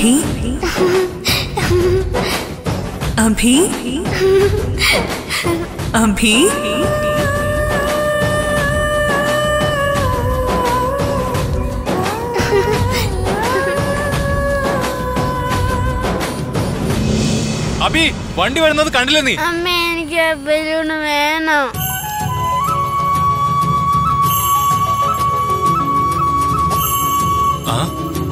अभी अभी अभी അബി വണ്ടി വരുന്നത് കണ്ടില്ലേ നീ അമ്മ എനിക്ക് ബലൂണ് വേണം ആ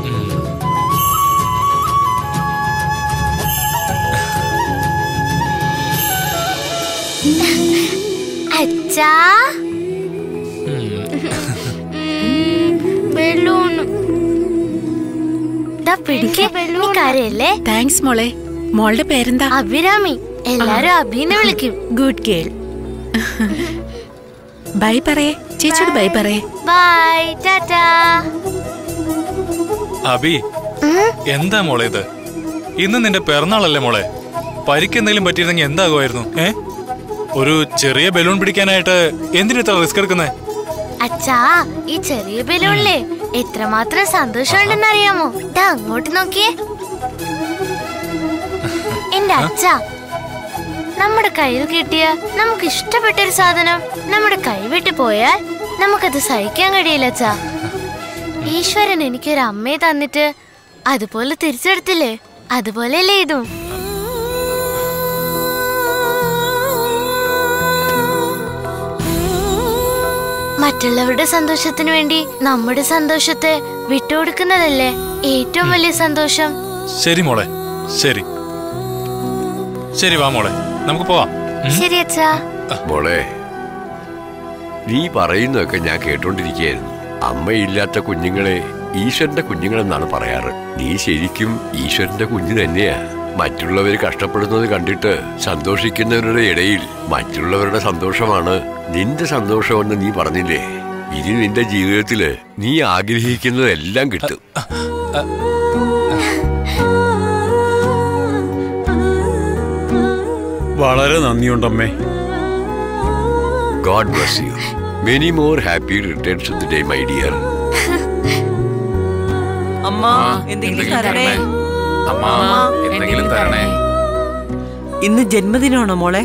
അച്ഛാ ബലൂണ് പിടിക്ക് നീ കരയല്ലേ താങ്ക്സ് മോളെ മോളുടെ പേരെന്താ അഭിരാമി എല്ലാരും അഭിന്ന് വിളിക്കും ഗുഡ് ഗേൾ ബൈ പറയേ ചേച്ചിയോട് ബൈ പറയേ ബൈ ടാറ്റാ അബി എന്താ മോളെ ഇത് ഇന്ന് നിന്റെ പിറന്നാളല്ലേ മോളെ പരിക്കെന്തെങ്കിലും പറ്റിയിരുന്നെങ്കിൽ എന്താകുമായിരുന്നു ഏ ഒരു ചെറിയ ബലൂൺ പിടിക്കാനായിട്ട് എന്തിനു ഇത്ര റിസ്ക് എടുക്കുന്നേ അച്ഛാ ഈ ചെറിയ ബലൂണിലെ എത്രമാത്രം സന്തോഷമുണ്ടെന്ന് അറിയാമോ ദാ അങ്ങോട്ട് നോക്കിയേ എന്റെ അച്ഛ നമ്മുടെ കയ്യിൽ കിട്ടിയ നമുക്ക് ഇഷ്ടപ്പെട്ട ഒരു സാധനം നമ്മുടെ കൈവിട്ട് പോയാൽ നമുക്കത് സഹിക്കാൻ കഴിയില്ല അച്ഛാ ഈശ്വരൻ എനിക്കൊരു അമ്മയെ തന്നിട്ട് അതുപോലെ തിരിച്ചെടുത്തില്ലേ അതുപോലെയല്ലേ ഇതും മറ്റുള്ളവരുടെ സന്തോഷത്തിന് വേണ്ടി നമ്മുടെ സന്തോഷത്തെ വിട്ടുകൊടുക്കുന്നതല്ലേ ഏറ്റവും വലിയ സന്തോഷം ശരി മോളെ ശരി ശരി വാ മോളെ നമുക്ക് പോവാം ഉം? ശരി അച്ഛാ മോളെ നീ പറയുന്നതൊക്കെ ഞാൻ കേട്ടോണ്ടിരിക്കുകയായിരുന്നു അമ്മയില്ലാത്ത കുഞ്ഞുങ്ങളെ ഈശ്വരന്റെ കുഞ്ഞുങ്ങളെന്നാണ് പറയാറ് നീ ശരിക്കും ഈശ്വരന്റെ കുഞ്ഞു തന്നെയാ മറ്റുള്ളവർ കഷ്ടപ്പെടുന്നത് കണ്ടിട്ട് സന്തോഷിക്കുന്നവരുടെ ഇടയിൽ മറ്റുള്ളവരുടെ സന്തോഷമാണ് നിന്റെ സന്തോഷമെന്ന് നീ പറഞ്ഞില്ലേ ഇനി നിന്റെ ജീവിതത്തില് നീ ആഗ്രഹിക്കുന്നതെല്ലാം കിട്ടും വളരെ നന്ദിയുണ്ടമ്മേ god bless you many more happy returns of the day my dear അമ്മ എന്തെങ്കിലും തരണേ അമ്മ എന്തെങ്കിലും തരണേ ഇന്ന് ജന്മദിനമാണോ മോളെ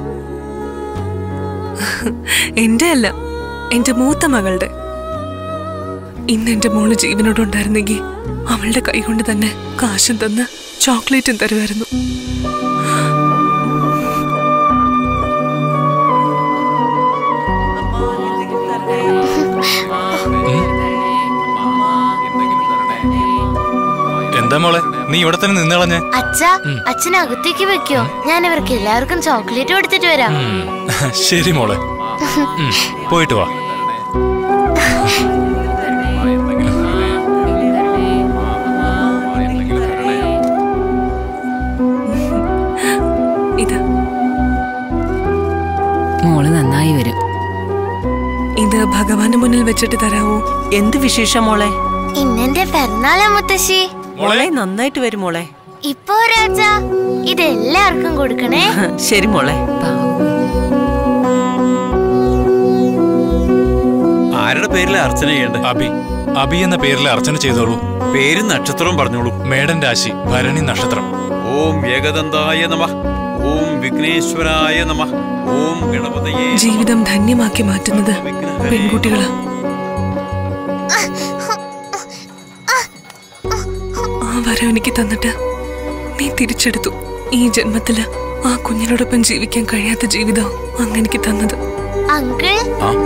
എന്റെ അല്ല എന്റെ മൂത്ത മകളുടെ ഇന്ന് എന്റെ മോള് ജീവനോടുണ്ടായിരുന്നെങ്കിൽ അവളുടെ കൈ കൊണ്ട് തന്നെ കാശും തന്ന് ചോക്ലേറ്റും തരുമായിരുന്നു എന്താ മോളെ നീ ഇവിടെ തന്നെ നിന്നളഞ്ഞേ അച്ഛ അച്ഛൻ അകത്തേക്ക് വെക്കോ ഞാൻ ഇവർക്ക് എല്ലാവർക്കും ചോക്ലേറ്റ് കൊടുത്തിട്ട് വരാം ശരി മോളെ ഉം, പോയിട്ട് വാ ഇത് മോള് നന്നായി വരും ഇത് ഭഗവാന്റെ മുന്നിൽ വെച്ചിട്ട് തരാവോ എന്ത് വിശേഷം മോളെ ഇന്നെന്റെ പിറന്നാളാ മുത്തശ്ശി മോളെ നന്നായിട്ട് വരും മോളെ ഇപ്പൊ ഒരാച്ച ഇതെല്ലാവർക്കും കൊടുക്കണേ ശരി മോളെ ആരുടെ പേരിലെ അർച്ചന ചെയ്യണ്ടേ അബി അബി എന്ന പേരിൽ അർച്ചന ചെയ്തോളൂ പേരും നക്ഷത്രവും പറഞ്ഞോളൂ മേടൻ രാശി ഭരണി നക്ഷത്രം ഓം ഏകദന്തായ നമ ഓം വിഘ്നേശ്വരായ നമ ഓം ഗണപതയെ ജീവിതം ധന്യമാക്കി മാറ്റുന്നത് പെൺകുട്ടികളാ ആ വരം എനിക്ക് തന്നിട്ട് നീ തിരിച്ചെടുത്തു ഈ ജന്മത്തില് ആ കുഞ്ഞിനോടൊപ്പം ജീവിക്കാൻ കഴിയാത്ത ജീവിതം അങ്ങ് എനിക്ക് തന്നത് അങ്കിൾ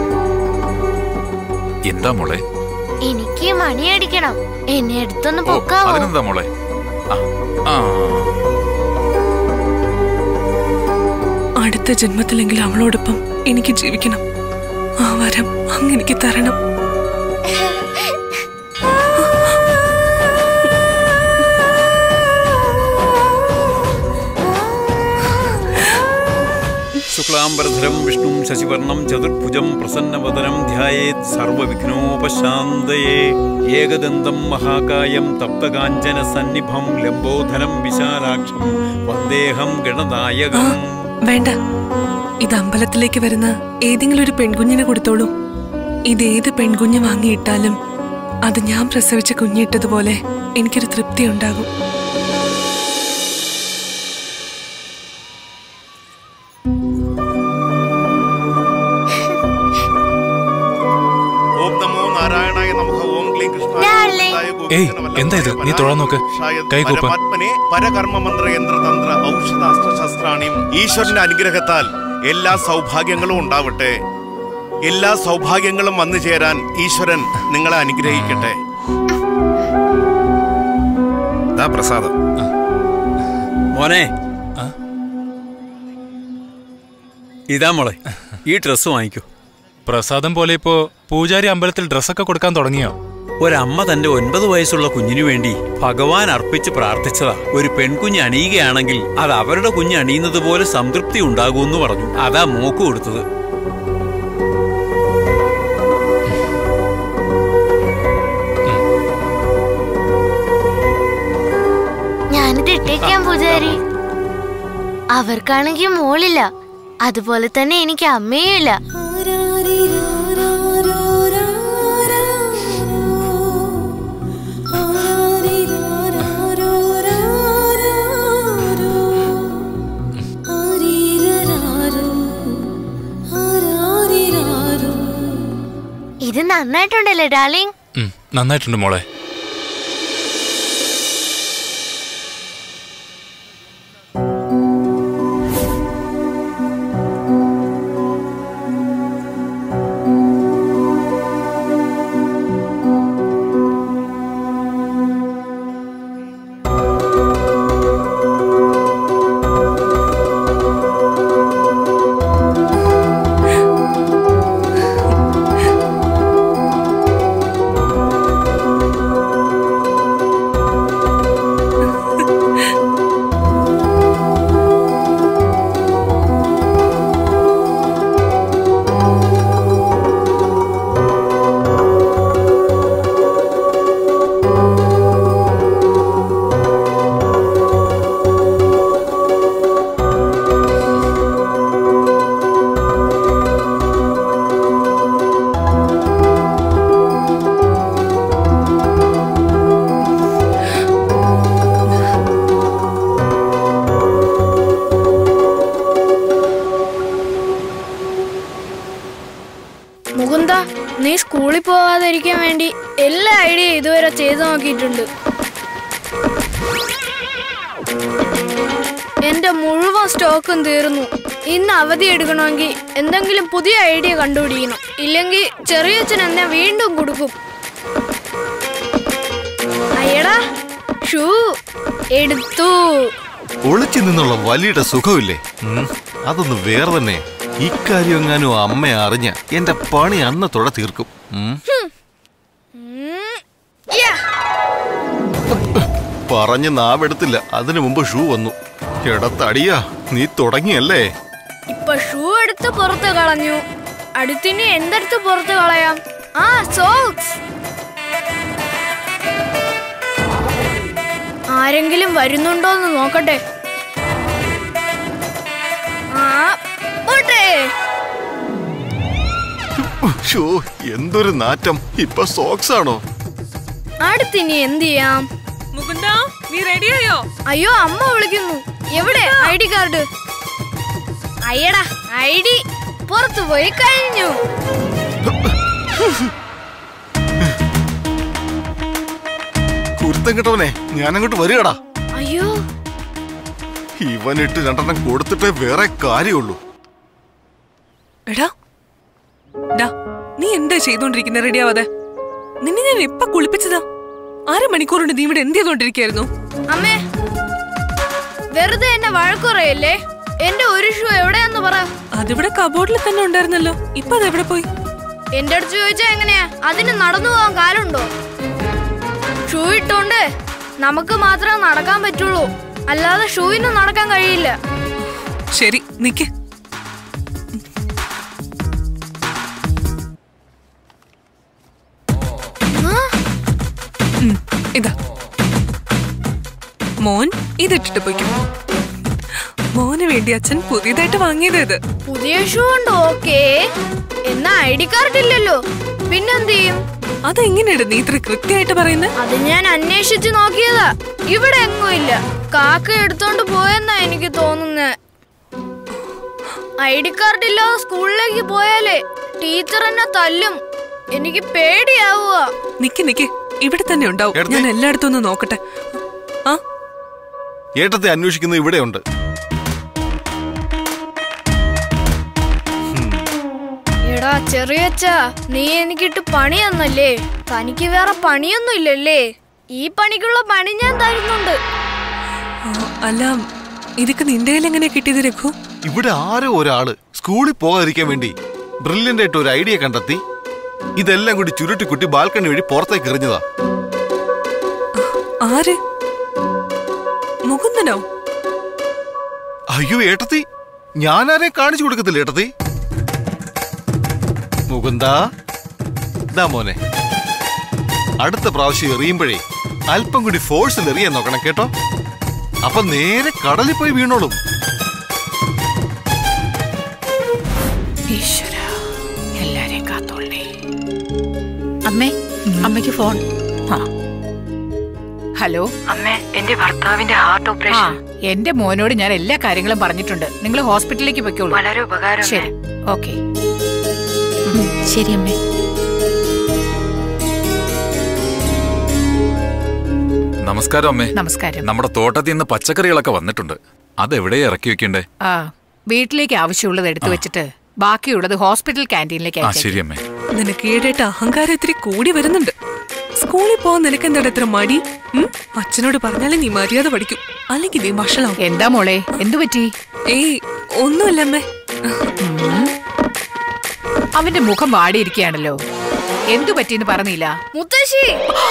എന്താ മോളെ എനിക്ക് മണിയടിക്കണം എന്നെ എടുത്തൊന്ന് ഓ പൊക്കാവോ അതിനെന്താ മോളെ ആ, ആ അടുത്ത ജന്മത്തിലെങ്കിലും അവളോടൊപ്പം എനിക്ക് ജീവിക്കണം ആ വരം അങ്ങ് എനിക്ക് തരണം ശുക്ലാംബരധരം വിഷ്ണു ശശിവർണം ചതുർഭുജം പ്രസന്നവദനം ധ്യായേത് സർവവിഘ്നോപശാന്തയേ ഏകദന്തം മഹാകായം തപ്തകാഞ്ചന സന്നിഭം ലംബോധരം വിശാലാക്ഷം വന്ദേഹം ഗണനായകം വേണ്ട ഇത് അമ്പലത്തിലേക്ക് വരുന്ന ഏതെങ്കിലും ഒരു പെൺകുഞ്ഞിന് കൊടുത്തോളൂ ഇത് ഏത് പെൺകുഞ്ഞ് വാങ്ങിയിട്ടാലും അത് ഞാൻ പ്രസവിച്ച കുഞ്ഞിട്ടതുപോലെ എനിക്കൊരു തൃപ്തി ഉണ്ടാകും ഓം നമോ നാരായണായ നമഃ ഓം ക്ലീം കൃഷ്ണായ Darling. ഗോവിന്ദായ ഏയ്, ഗോവിന്ദനവല്ലഭായ എന്താ ഇത്? നീ തൊഴാൻ നോക്ക്. പരമാത്മനെ കൈ കൂപ്പ്. പരമാത്മനെ പരകർമ്മ മന്ത്ര യന്ത്ര തന്ത്ര ഔഷധാസ്ത്ര ശസ്ത്രാണിയും ഈശ്വരന്റെ അനുഗ്രഹത്താൽ എല്ലാ സൗഭാഗ്യങ്ങളും ഉണ്ടാവട്ടെ എല്ലാ സൗഭാഗ്യങ്ങളും വന്നു ചേരാൻ ഈശ്വരൻ നിങ്ങളെ അനുഗ്രഹിക്കട്ടെ ദാ പ്രസാദം മോനെ ആ? ഇതാ മോളെ ഈ ഡ്രസ്സ് വാങ്ങിക്കൂ പ്രസാദം പോലെ ഇപ്പോ പൂജാരി അമ്പലത്തിൽ ഡ്രസ്സൊക്കെ കൊടുക്കാൻ തുടങ്ങിയോ ഒരമ്മ തന്റെ ഒൻപത് വയസ്സുള്ള കുഞ്ഞിനു വേണ്ടി ഭഗവാൻ അർപ്പിച്ച് പ്രാർത്ഥിച്ചതാ ഒരു പെൺകുഞ്ഞ് അണിയുകയാണെങ്കിൽ അത് അവരുടെ കുഞ്ഞ് അണിയുന്നത് പോലെ സംതൃപ്തി ഉണ്ടാകുമെന്ന് പറഞ്ഞു അതാ മോക്ക് കൊടുത്തത് ഞാനിത് ഇട്ടേക്കാം പൂജാരി അവർക്കാണെങ്കിൽ മോളില്ല അതുപോലെ തന്നെ എനിക്ക് അമ്മയും ഇല്ല ഇത് നന്നായിട്ടുണ്ടല്ലേ ഡാർലിംഗ് ഉം, നന്നായിട്ടുണ്ട് മോളെ മുകുന്ദ നീ സ്കൂളിൽ പോവാതിരിക്കാൻ വേണ്ടി എല്ലാ ഐഡിയ ഇതുവരെ ചെയ്തു നോക്കിയിട്ടുണ്ട് എന്റെ മുഴുവൻ സ്റ്റോക്കും തീർന്നു ഇന്ന് അവധി എടുക്കണമെങ്കിൽ എന്തെങ്കിലും പുതിയ ഐഡിയ കണ്ടുപിടിക്കണം ഇല്ലെങ്കിൽ ചെറിയച്ഛൻ എന്നെ വീണ്ടും കൊടുക്കും അയ്യടാ ഷൂ എടുത്തു ഒളിച്ചു നിന്നുള്ള വലിയുടെ സുഖമില്ലേ ഉം, അതൊന്ന് വേറെ തന്നെ ഇക്കാര്യം എങ്ങാനും അമ്മ അറിഞ്ഞ എന്റെ പണി അന്നത്തോടെ തീർക്കും ഉം. ഉം. യാ. പറഞ്ഞ് നാവെടുത്തില്ല അതിനു മുമ്പ് ഷൂ വന്നു എടത്തടിയാ നീ തുടങ്ങിയല്ലേ ഇപ്പൊ ഷൂ എടുത്ത് പുറത്ത് കളഞ്ഞു അടുത്തിനി എന്തെടുത്ത് പുറത്ത് കളയാം ആ സോക്സ് ആരെങ്കിലും വരുന്നുണ്ടോന്ന് നോക്കട്ടെ ആ പോട്ടെ ഷോ എന്തൊരു നാറ്റം ഇപ്പൊ സോക്സ് ആണോ അടുത്തിനി എന്ത് ചെയ്യാം മുകുന്ദ നീ റെഡിയായോ അയ്യോ അമ്മ വിളിക്കുന്നു എവിടെ ഐ ഡി കാർഡ് അയ്യടാ ഐ ഡി പുറത്തു പോയി കഴിഞ്ഞു കുരുത്തം കിട്ടവനെ ഞാനങ്ങോട്ട് വരികടാ അയ്യോ ഇവനിട്ട് രണ്ടെണ്ണം കൊടുത്തിട്ടേ വേറെ കാര്യമുള്ളൂ എടാ ഡാ നീ എന്താ ചെയ്തോണ്ടിരിക്കുന്ന റെഡിയാവാതെ നിന്നെ ഞാൻ എപ്പ കുളിപ്പിച്ചതാ അര മണിക്കൂറുണ്ട് നീ ഇവിടെ എന്ത് ചെയ്തോണ്ടിരിക്കായിരുന്നു അമ്മേ വെറുതെ എന്നെ വഴക്കുറയല്ലേ എന്റെ ഒരു ഷൂ എവിടെയാന്ന് പറ അതിവിടെ കബോർഡിൽ തന്നെ ഉണ്ടായിരുന്നല്ലോ ഇപ്പൊ അതെവിടെ പോയി എന്റെ അടുത്ത് ചോദിച്ചാ എങ്ങനെയാ അതിന് നടന്നു പോകാൻ കാലുണ്ടോ ഷൂ ഇട്ടോണ്ട് നമുക്ക് മാത്രമേ നടക്കാൻ പറ്റുള്ളൂ അല്ലാതെ ഷൂവിന് നടക്കാൻ കഴിയില്ല ശരി നിക്ക് ഉം, ഇതാ മോൻ ഇതിട്ടിട്ട് പോയിക്കും മോന് വേണ്ടി അച്ഛൻ പുതിയതായിട്ട് വാങ്ങിയത് ഇത് പുതിയ ഷൂ ഉണ്ട് ഓക്കേ എന്നാ ഐ ഡി കാർഡ് ഇല്ലല്ലോ പിന്നെന്ത് ചെയ്യും അതെങ്ങനെയാണ് നീ ഇത്ര കൃത്യമായിട്ട് പറയുന്നത് അത് ഞാൻ അന്വേഷിച്ചു നോക്കിയതാ ഇവിടെ എങ്ങും ഇല്ല കാക്ക എടുത്തോണ്ട് പോയെന്നാ എനിക്ക് തോന്നുന്നത് ഐ ഡി കാർഡ് ഇല്ലാതെ സ്കൂളിലേക്ക് പോയാലേ ടീച്ചർ എന്നെ തല്ലും എനിക്ക് പേടിയാവുക നിക്ക് നിക്ക് ഇവിടെ തന്നെ ഉണ്ടാവും ഞാൻ എല്ലായിടത്തും ഒന്ന് നോക്കട്ടെ ആ ഏട്ടത്തെ അന്വേഷിക്കുന്നത് ഇവിടെയുണ്ട് എടാ ചെറിയച്ച നീ എനിക്കിട്ട് പണി തന്നല്ലേ തനിക്ക് വേറെ പണിയൊന്നും ഇല്ലല്ലേ ഈ പണിക്കുള്ള പണി ഞാൻ തരുന്നുണ്ട് ആ, അല്ല ഇതൊക്കെ നിന്റെ കയ്യിൽ എങ്ങനെ കിട്ടിയത് രഘു ഇവിടെ ആരോ ഒരാള് സ്കൂളിൽ പോകാതിരിക്കാൻ വേണ്ടി ബ്രില്യന്റ് ആയിട്ട് ഒരു ഐഡിയ കണ്ടെത്തി ഇതെല്ലാം കൂടി ചുരുട്ടിക്കുട്ടി ബാൽക്കണി വഴി പുറത്തേക്ക് എറിഞ്ഞതാ ആര് മുകുന്ദനോ അയ്യോ ഏട്ടത്തി ഞാനാരെ കാണിച്ചു കൊടുക്കത്തില്ല ഏട്ടത്തി മുകുന്ദ ദാ മോനെ അടുത്ത പ്രാവശ്യം എറിയുമ്പോഴേ അല്പം കൂടി ഫോഴ്സിൽ എറിയാൻ നോക്കണം കേട്ടോ അപ്പൊ നേരെ കടലിൽ പോയി വീണോളും ഈശ്വര എല്ലാരെയും കാത്തോളേ അമ്മേ അമ്മയ്ക്ക് ഫോൺ ഹലോ അമ്മേ എന്റെ ഭർത്താവിന്റെ ഹാർട്ട് ആ ഓപ്പറേഷൻ എന്റെ മോനോട് ഞാൻ എല്ലാ കാര്യങ്ങളും പറഞ്ഞിട്ടുണ്ട് നിങ്ങൾ ഹോസ്പിറ്റലിലേക്ക് പൊയ്ക്കോളൂ വളരെ ഉപകാരം ശരി ഓക്കെ ശരി അമ്മേ നമസ്കാരം അമ്മേ നമസ്കാരം നമ്മുടെ തോട്ടത്തിൽ നിന്ന് പച്ചക്കറികളൊക്കെ വന്നിട്ടുണ്ട് അതെവിടെ ഇറക്കി വെക്കണ്ടേ ആ വീട്ടിലേക്ക് ആവശ്യമുള്ളത് എടുത്തു വെച്ചിട്ട് ബാക്കിയുള്ളത് ഹോസ്പിറ്റൽ ക്യാൻറ്റീനിലേക്ക് ആ അയച്ചേക്ക്. ശരി അമ്മേ നിനക്ക് ഈടായിട്ട് അഹങ്കാരം ഇത്തിരി കൂടി വരുന്നുണ്ട് സ്കൂളിൽ പോകാൻ നിനക്ക് എന്താണ് ഇത്ര മടി ഉം? അച്ഛനോട് പറഞ്ഞാലേ നീ മര്യാദ പഠിക്കും അല്ലെങ്കിൽ നീ വഷളാവും എന്താ മോളെ എന്തു പറ്റി ഏയ് ഒന്നുമില്ല അമ്മേ അവന്റെ മുഖം വാടിയിരിക്കുകയാണല്ലോ എന്തു പറ്റിയെന്ന് പറഞ്ഞില്ല മുത്തശ്ശി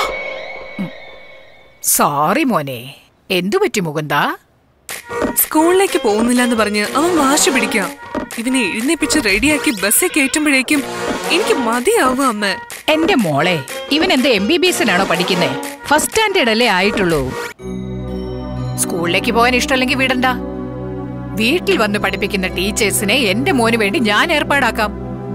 സോറി മോനെ എന്തു പറ്റി മുകുന്ദ സ്കൂളിലേക്ക് പോകുന്നില്ല എന്ന് പറഞ്ഞ് അവൻ വാശി പിടിക്കാം ഇവനെ എഴുന്നേപ്പിച്ച് റെഡിയാക്കി ബസ്സിൽ കയറ്റുമ്പോഴേക്കും എനിക്ക് മതിയാവുക അമ്മ എന്റെ മോളെ ഇവൻ എന്താ എം ബി ബി എസിനാണോ പഠിക്കുന്നേ ഫസ്റ്റ് സ്റ്റാൻഡേർഡ് അല്ലേ ആയിട്ടുള്ളൂ സ്കൂളിലേക്ക് പോകാൻ ഇഷ്ടമല്ലെങ്കിൽ വിടണ്ട വീട്ടിൽ വന്ന് പഠിപ്പിക്കുന്ന ടീച്ചേഴ്സിനെ എന്റെ മോന് വേണ്ടി ഞാൻ ഏർപ്പാടാക്കാം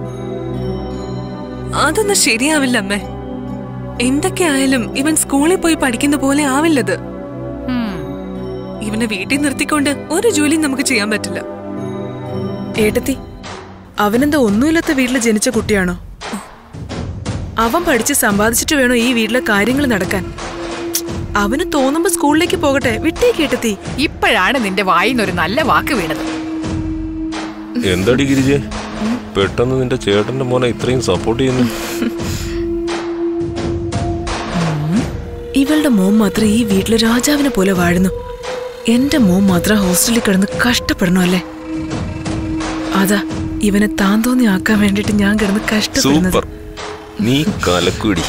അതൊന്നും ശരിയാവില്ല അമ്മേ എന്തൊക്കെയായാലും ഇവൻ സ്കൂളിൽ പോയി പഠിക്കുന്ന പോലെ ആവില്ലത് ഇവനെ വീട്ടിൽ നിർത്തിക്കൊണ്ട് ഒരു ജോലിയും നമുക്ക് ചെയ്യാൻ പറ്റില്ല ഏട്ടത്തി അവനെന്താ ഒന്നുമില്ലാത്ത വീട്ടിൽ ജനിച്ച കുട്ടിയാണോ അവൻ പഠിച്ച് സമ്പാദിച്ചിട്ട് വേണോ ഈ വീട്ടിലെ കാര്യങ്ങൾ നടക്കാൻ അവന് തോന്നുമ്പോ സ്കൂളിലേക്ക് പോകട്ടെ വിട്ടേക്ക് ഏട്ടത്തി ഇപ്പോഴാണ് നിന്റെ വായിന്നൊരു നല്ല വാക്ക് വീണത് എന്താടി ഗിരിജെ പെട്ടെന്ന് നിന്റെ ചേട്ടന്റെ മോനെ ഇത്രയും സപ്പോർട്ട് ചെയ്യുന്നു ഇവളുടെ മോൻ മാത്രം ഈ വീട്ടിലെ രാജാവിനെ പോലെ വാഴുന്നു എന്റെ മോൻ മാത്രം ഹോസ്റ്റലിൽ കിടന്ന് കഷ്ടപ്പെടണോ അല്ലേ അതാ ഇവനെ താൻ തോന്നി ആക്കാൻ വേണ്ടിട്ട് ഞാൻ കിടന്ന് കഷ്ടപ്പെടുന്നത് സൂപ്പർ നീ കലക്കുടി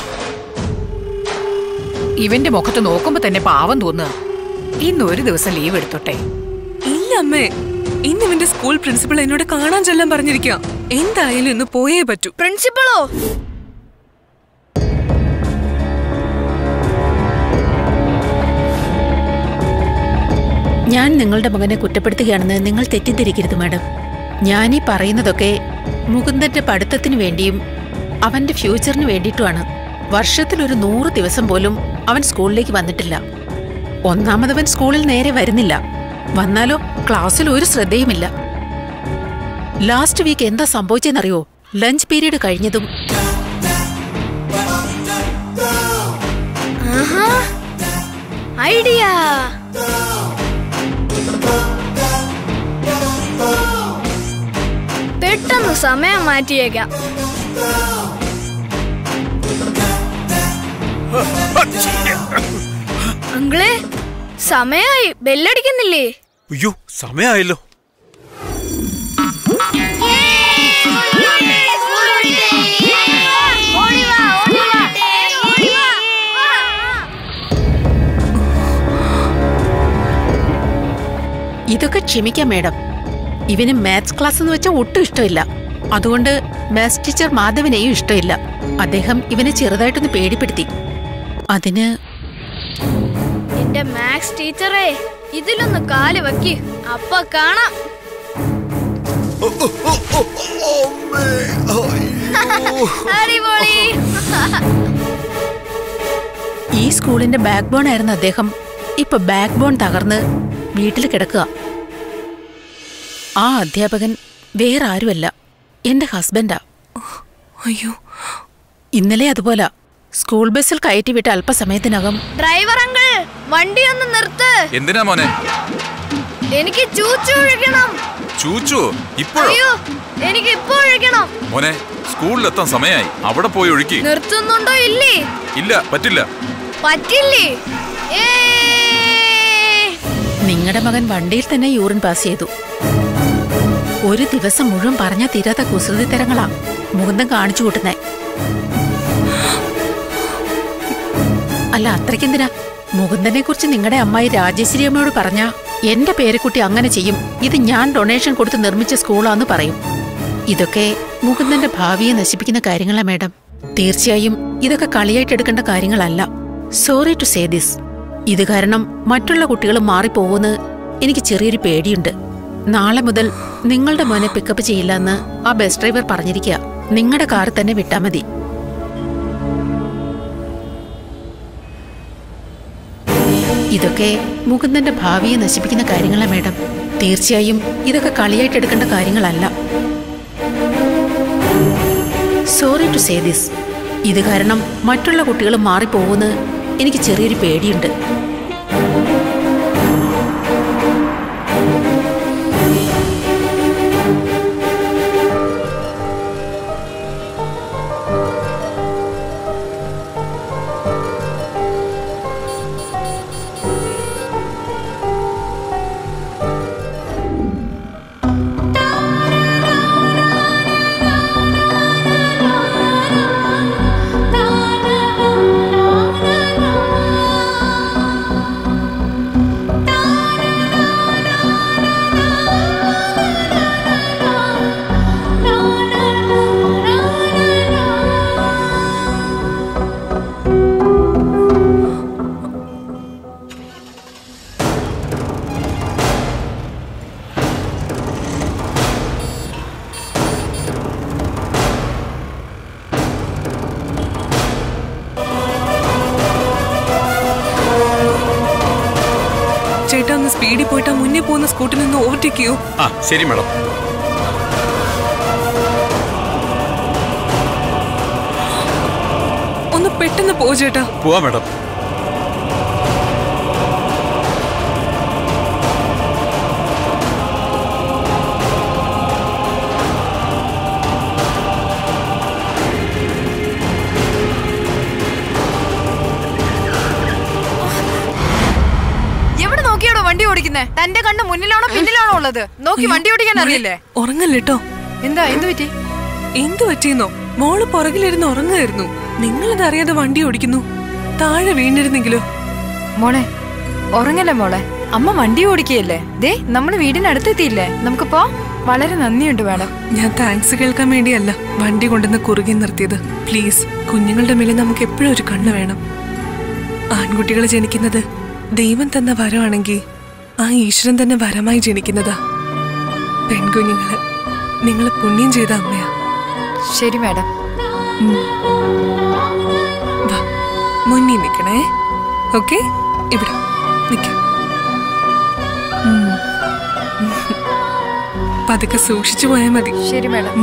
ഇവന്റെ മുഖത്ത് നോക്കുമ്പോ തന്നെ പാവം തോന്നുക ഇന്ന് ഒരു ദിവസം ലീവ് എടുത്തോട്ടെ ഇല്ല അമ്മേ ഇന്ന് ഇവന്റെ സ്കൂൾ പ്രിൻസിപ്പൾ എന്നോട് കാണാൻ ചെല്ലാൻ പറഞ്ഞിരിക്കാം എന്തായാലും ഇന്ന് പോയേ പറ്റൂ പ്രിൻസിപ്പളോ ഞാൻ നിങ്ങളുടെ മകനെ കുറ്റപ്പെടുത്തുകയാണെന്ന് നിങ്ങൾ തെറ്റിദ്ധരിക്കരുത് മാഡം ഞാനീ പറയുന്നതൊക്കെ മുകുന്ദന്റെ പഠിത്തത്തിന് വേണ്ടിയും അവന്റെ ഫ്യൂച്ചറിന് വേണ്ടിയിട്ടുമാണ് വർഷത്തിൽ ഒരു നൂറ് ദിവസം പോലും അവൻ സ്കൂളിലേക്ക് വന്നിട്ടില്ല ഒന്നാമതവൻ സ്കൂളിൽ നേരെ വരുന്നില്ല വന്നാലോ ക്ലാസ്സിൽ ഒരു ശ്രദ്ധയുമില്ല ലാസ്റ്റ് വീക്ക് എന്താ സംഭവിച്ചെന്നറിയോ ലഞ്ച് പീരീഡ് കഴിഞ്ഞതും ആഹാ ഐഡിയ പെട്ടെന്ന് സമയം മാറ്റിയേക്കാം അങ്കിളെ സമയായി ബെല്ലടിക്കുന്നില്ലേ അയ്യോ സമയമായല്ലോ ഇതൊക്കെ ക്ഷമിക്കാം മേഡം ഇവന് മാത്സ് ക്ലാസ് എന്ന് വെച്ചാൽ ഒട്ടും ഇഷ്ടമില്ല അതുകൊണ്ട് മാത്സ് ടീച്ചർ മാധവനെയും ഇഷ്ടമില്ല അദ്ദേഹം ഇവനെ ചെറുതായിട്ടൊന്ന് പേടിപ്പെടുത്തി അതിന് എന്റെ മാത്സ് ടീച്ചറേ ഇതിലൊന്ന് കാല് വെക്ക് അപ്പൊ കാണാം അടിപൊളി ഈ സ്കൂളിന്റെ ബാക്ക് ബോൺ ആയിരുന്ന അദ്ദേഹം ഇപ്പൊ ബാക്ക് ബോൺ തകർന്ന് വീട്ടിൽ കിടക്കുക ആ അധ്യാപകൻ വേറെ ആരുമല്ല എന്റെ ഹസ്ബൻഡാ അയ്യോ ഇന്നലെ അതുപോലെ സ്കൂൾ ബസ്സിൽ കയറ്റിവിട്ട അല്പസമയത്തിനകം ഡ്രൈവർ അങ്കിൾ വണ്ടി ഒന്ന് നിർത്ത് എന്തിനാ മോനെ എനിക്ക് ചൂച്ചു ഒഴിക്കണം ചൂച്ചു ഇപ്പോഴോ അയ്യോ എനിക്ക് ഇപ്പൊ ഒഴിക്കണം മോനെ സ്കൂളിലെത്താൻ സമയമായി അവിടെ പോയി ഒഴുക്കി നിർത്തുന്നുണ്ടോ ഇല്ലേ ഇല്ല പറ്റില്ല പറ്റില്ലേ ഏ നിങ്ങളുടെ മകൻ വണ്ടിയിൽ തന്നെ യൂറിൻ പാസ് ചെയ്തു ഒരു ദിവസം മുഴുവൻ പറഞ്ഞ തീരാത്ത കുസൃതി തരങ്ങളാ മുകുന്ദൻ കാണിച്ചു കൂട്ടുന്നേ അല്ല അത്രയ്ക്കെന്തിനാ മുകുന്ദനെ കുറിച്ച് നിങ്ങളുടെ അമ്മായി രാജേശ്വരി അമ്മയോട് പറഞ്ഞ എന്റെ പേരക്കുട്ടി അങ്ങനെ ചെയ്യും ഇത് ഞാൻ ഡൊണേഷൻ കൊടുത്ത് നിർമ്മിച്ച സ്കൂളാന്ന് പറയും ഇതൊക്കെ മുകുന്ദന്റെ ഭാവിയെ നശിപ്പിക്കുന്ന കാര്യങ്ങളാ മേഡം തീർച്ചയായും ഇതൊക്കെ കളിയായിട്ട് എടുക്കേണ്ട കാര്യങ്ങളല്ല സോറി ടു സേ ദിസ് ഇത് കാരണം മറ്റുള്ള കുട്ടികൾ മാറിപ്പോകുമെന്ന് എനിക്ക് ചെറിയൊരു പേടിയുണ്ട് നാളെ മുതൽ നിങ്ങളുടെ മോനെ പിക്കപ്പ് ചെയ്യില്ലെന്ന് ആ ബസ് ഡ്രൈവർ പറഞ്ഞിരിക്കുക നിങ്ങളുടെ കാർ തന്നെ വിട്ടാ മതി ഇതൊക്കെ മുകുന്ദന്റെ ഭാവിയെ നശിപ്പിക്കുന്ന കാര്യങ്ങളാ മേഡം തീർച്ചയായും ഇതൊക്കെ കളിയായിട്ട് എടുക്കേണ്ട കാര്യങ്ങളല്ല സോറി ടു സേ ദിസ് ഇത് കാരണം മറ്റുള്ള കുട്ടികൾ മാറിപ്പോകുമെന്ന് എനിക്ക് ചെറിയൊരു പേടിയുണ്ട് ചേട്ടാ ഒന്ന് സ്പീഡിൽ പോയിട്ട് ആ മുന്നേ പോകുന്ന സ്കൂട്ടിൽ നിന്ന് ഓവർടേക്ക് ചെയ്യൂ ആ ശരി മാഡം ഒന്ന് പെട്ടെന്ന് പോ ചേട്ടാ പോവാ മാഡം എവിടെ നോക്കിയാണോ വണ്ടി ഓടിക്കുന്നേ തന്റെ കണ്ണ് മുന്നിലാണോ പിന്നിലാണോ ഉള്ളത് നോക്കി വണ്ടി ഓടിക്കാൻ അറിയില്ലേ ഉറങ്ങല്ലേട്ടോ എന്താ എന്ത് പറ്റി എന്തു പറ്റിയെന്നോ മോള് പുറകിലിരുന്ന് ഉറങ്ങായിരുന്നു നിങ്ങളിത് അറിയാതെ വണ്ടി ഓടിക്കുന്നു താഴെ വീണിരുന്നെങ്കിലോ മോളെ ഉറങ്ങല്ലേ മോളെ അമ്മ വണ്ടി ഓടിക്കുകയല്ലേ ദേ നമ്മൾ വീടിനടുത്തെത്തിയില്ലേ നമുക്കിപ്പോ വളരെ നന്ദിയുണ്ട് മാഡം ഞാൻ താങ്ക്സ് കേൾക്കാൻ വേണ്ടിയല്ല വണ്ടി കൊണ്ടുവന്ന് കുറുകെ നിർത്തിയത് പ്ലീസ് കുഞ്ഞുങ്ങളുടെ മേലെ നമുക്ക് എപ്പോഴും ഒരു കണ്ണ് വേണം ആൺകുട്ടികൾ ജനിക്കുന്നത് ദൈവം തന്ന വരമാണെങ്കിൽ ആ ഈശ്വരൻ തന്നെ വരമായി ജനിക്കുന്നതാ പെൺകുഞ്ഞുങ്ങള് നിങ്ങൾ പുണ്യം ചെയ്ത അമ്മയാ ശരി മാഡം വാ മുന്നിൽ നിൽക്കണേ ഓക്കെ ഇവിടെ നിൽക്ക പതുക്കെ സൂക്ഷിച്ചു പോയാൽ മതി ശരി മാഡം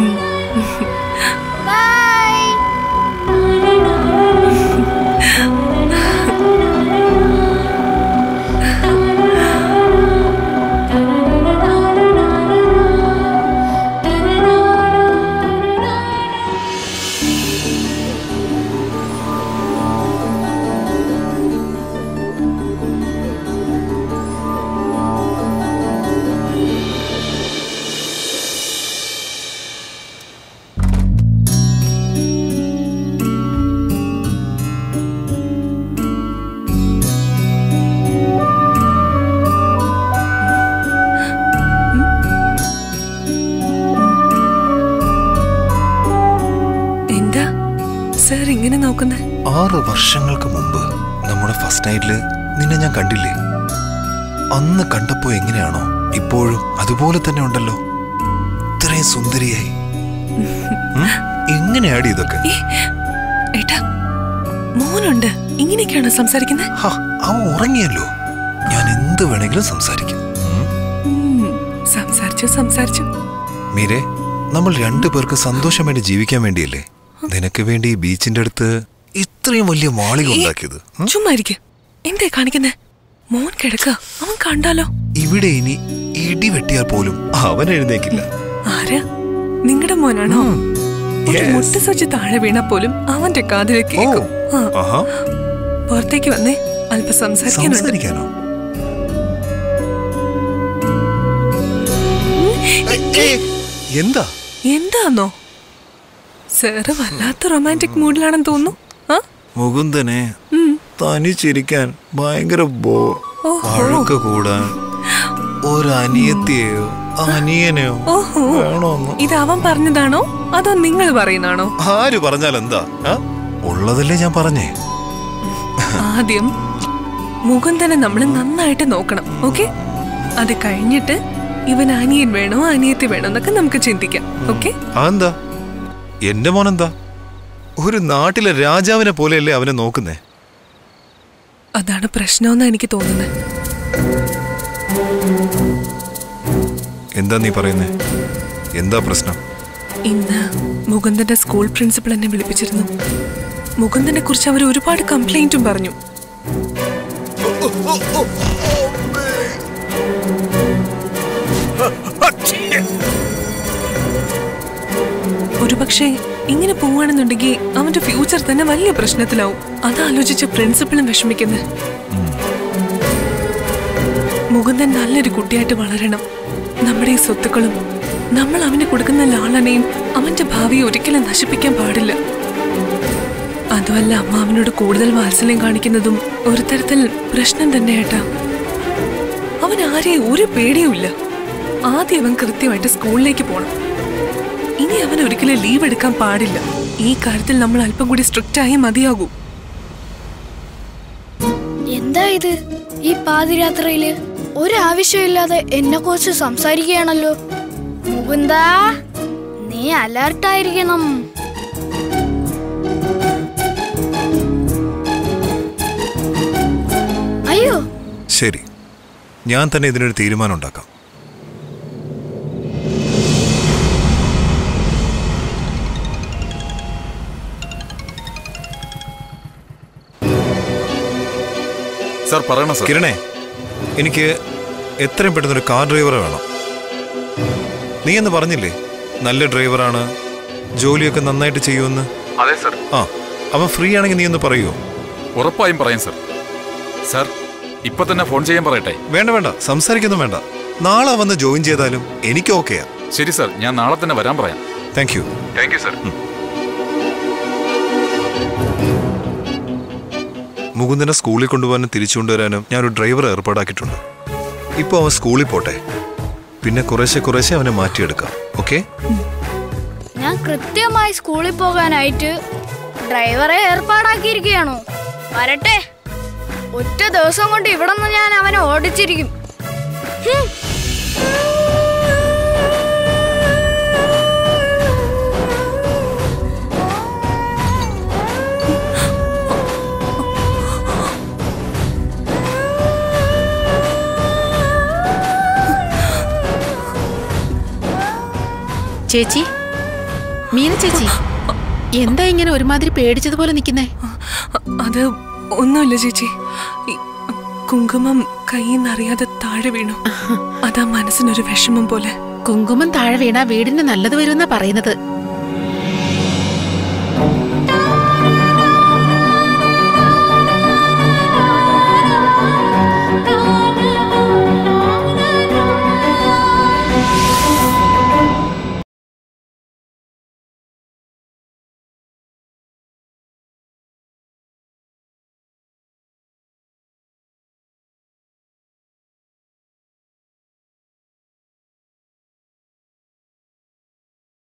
എന്താ സാർ ഇങ്ങനെ നോക്കുന്നേ ആറ് വർഷങ്ങൾക്ക് മുമ്പ് നമ്മുടെ ഫസ്റ്റ് നൈറ്റില് നിന്നെ ഞാൻ കണ്ടില്ലേ അന്ന് കണ്ടപ്പോ എങ്ങനെയാണോ ഇപ്പോഴും അതുപോലെ തന്നെ ഉണ്ടല്ലോ ഇത്രയും ഇത്രയും സുന്ദരിയായി ഉം? എങ്ങനെയാടി ഇതൊക്കെ ഏട്ടാ മോനുണ്ട് ഇങ്ങനെയൊക്കെയാണോ സംസാരിക്കുന്നത് ഹ, അവൻ ഉറങ്ങിയല്ലോ ഞാൻ എന്ത് വേണമെങ്കിലും സംസാരിക്കും ഉം, സംസാരിച്ചു സംസാരിച്ചു മീരെ നമ്മൾ രണ്ടു പേർക്ക് സന്തോഷം വേണ്ടി ജീവിക്കാൻ വേണ്ടിയല്ലേ നിനക്ക് വേണ്ടി ഈ ബീച്ചിന്റെ അടുത്ത് ഇത്രയും വലിയ മാളിക ഉണ്ടാക്കിയത് ചുമ്മാ ഇരിക്ക എന്തേ കാണിക്കുന്നേ മോൻ കിടക്ക അവൻ കണ്ടാലോ ഇവിടെ ഇനി ഇടി വെട്ടിയാൽ പോലും അവൻ എഴുന്നേക്കില്ല ആരാ നിങ്ങളുടെ മോനാണോ ഒരു മുട്ട സച്ച് താഴെ വീണ പോലും അവന്റെ കാതിലേക്ക് കേൾക്കും ആ, ആഹാ പുറത്തേക്ക് വന്നേ അല്പം സംസാരിക്കാനുണ്ട് സംസാരിക്കാനോ എന്താ എന്താന്നോ സാറ് വല്ലാത്ത റൊമാൻറ്റിക് മൂഡിലാണെന്ന് തോന്നുന്നു ആ മുകുന്ദനെ തനിച്ചിരിക്കാൻ ഭയങ്കര ബോർ ഓഹോ. വഴക്ക് കൂടാൻ ഒരു അനിയത്തിയെയോ അനിയനെയോ ഓഹോ വേണോന്ന് ഇത് അവൻ പറഞ്ഞതാണോ അതോ നിങ്ങൾ പറയുന്നതാണോ ആര് പറഞ്ഞാൽ എന്താ ആ? ഉള്ളതല്ലേ ഞാൻ പറഞ്ഞേ ആദ്യം മുകുന്ദനെ നമ്മൾ നന്നായിട്ട് നോക്കണം ഓക്കെ അത് കഴിഞ്ഞിട്ട് ഇവൻ അനിയൻ വേണോ അനിയത്തി വേണോ എന്നൊക്കെ നമുക്ക് ചിന്തിക്കാം ഓക്കെ അതെന്താ എന്റെ മോനെന്താ ഒരു നാട്ടിലെ രാജാവിനെ പോലെയല്ലേ അവനെ നോക്കുന്നേ അതാണ് പ്രശ്നമെന്ന് എനിക്ക് തോന്നുന്നത് എന്താ നീ പറയുന്നേ എന്താ പ്രശ്നം ഇന്ന് മുകുന്ദന്റെ സ്കൂൾ പ്രിൻസിപ്പൽ എന്നെ വിളിപ്പിച്ചിരുന്നു മുകുന്ദനെ കുറിച്ച് അവർ ഒരുപാട് കംപ്ലൈന്റും പറഞ്ഞു ഒരുപക്ഷെ ഇങ്ങനെ പോവാണെന്നുണ്ടെങ്കിൽ അവന്റെ ഫ്യൂച്ചർ തന്നെ വലിയ പ്രശ്നത്തിലാവും അതാലോചിച്ച പ്രിൻസിപ്പളും വിഷമിക്കുന്നത് മുകുന്ദൻ നല്ലൊരു കുട്ടിയായിട്ട് വളരണം നമ്മുടെ ഈ സ്വത്തുക്കളും നമ്മൾ അവന് കൊടുക്കുന്ന ലാളനയും അവന്റെ ഭാവിയെ ഒരിക്കലും നശിപ്പിക്കാൻ പാടില്ല അതുമല്ല അമ്മ അവനോട് കൂടുതൽ വാത്സല്യം കാണിക്കുന്നതും ഒരു തരത്തിൽ പ്രശ്നം തന്നെ ഏട്ടാ അവൻ ആരെയും ഒരു പേടിയുമില്ല ആദ്യം അവൻ കൃത്യമായിട്ട് സ്കൂളിലേക്ക് പോണം ഇനി അവൻ ഒരിക്കലും ലീവ് എടുക്കാൻ പാടില്ല ഈ കാര്യത്തിൽ നമ്മൾ അല്പം കൂടി സ്ട്രിക്റ്റ് ആയി മതിയാകൂ എന്താ ഇത് ഈ പാതിരാത്രിയില് ഒരാവശ്യമില്ലാതെ എന്നെ കുറിച്ച് സംസാരിക്കുകയാണല്ലോ മുകുന്ദ നീ അലർട്ടായിരിക്കണം അയ്യോ ശരി ഞാൻ തന്നെ ഇതിനൊരു തീരുമാനം ഉണ്ടാക്കാം സാർ പറയണം സാർ കിരണേ എനിക്ക് എത്രയും പെട്ടെന്ന് ഒരു കാർ ഡ്രൈവറെ വേണം നീ എന്ന് പറഞ്ഞില്ലേ നല്ല ഡ്രൈവറാണ് ജോലിയൊക്കെ നന്നായിട്ട് ചെയ്യുമെന്ന് അതെ സാർ ആ അവൻ ഫ്രീ ആണെങ്കിൽ നീ ഒന്ന് പറയുമോ ഉറപ്പായും പറയാം സാർ സാർ ഇപ്പൊ തന്നെ ഫോൺ ചെയ്യാൻ പറയട്ടെ വേണ്ട വേണ്ട സംസാരിക്കൊന്നും വേണ്ട നാളെ വന്ന് ജോയിൻ ചെയ്താലും എനിക്ക് ഓക്കെയാ ശരി സാർ ഞാൻ നാളെ തന്നെ വരാൻ പറയാം thank you thank you sir മുകുന്ദനെ സ്കൂളിൽ കൊണ്ടുപോകാനും തിരിച്ചു കൊണ്ടുവരാനും ഞാനൊരു ഡ്രൈവറെ ഏർപ്പാടാക്കിയിട്ടുണ്ട് ഇപ്പോൾ അവൻ സ്കൂളിൽ പോട്ടെ പിന്നെ കുറേശ്ശെ കുറേശ്ശെ അവനെ മാറ്റിയെടുക്കാം ഓക്കെ ഞാൻ കൃത്യമായി സ്കൂളിൽ പോകാനായിട്ട് ഡ്രൈവറെ ഏർപ്പാടാക്കിയിരിക്കുകയാണോ വരട്ടെ ഒറ്റ ദിവസം കൊണ്ട് ഇവിടെ നിന്ന് ഞാൻ അവനെ ഓടിച്ചിരിക്കും ഹും. ചേച്ചി മീന ചേച്ചി എന്താ ഇങ്ങനെ ഒരുമാതിരി പേടിച്ചതുപോലെ നിൽക്കുന്നേ അത് ഒന്നുമില്ല ചേച്ചി ഈ കുങ്കുമം കയ്യിൽ നിന്ന് അറിയാതെ താഴെ വീണു അതാ മനസ്സിനൊരു വിഷമം പോലെ കുങ്കുമം താഴെ വീണാ വീടിന് നല്ലത് വരുമെന്നാ പറയുന്നത്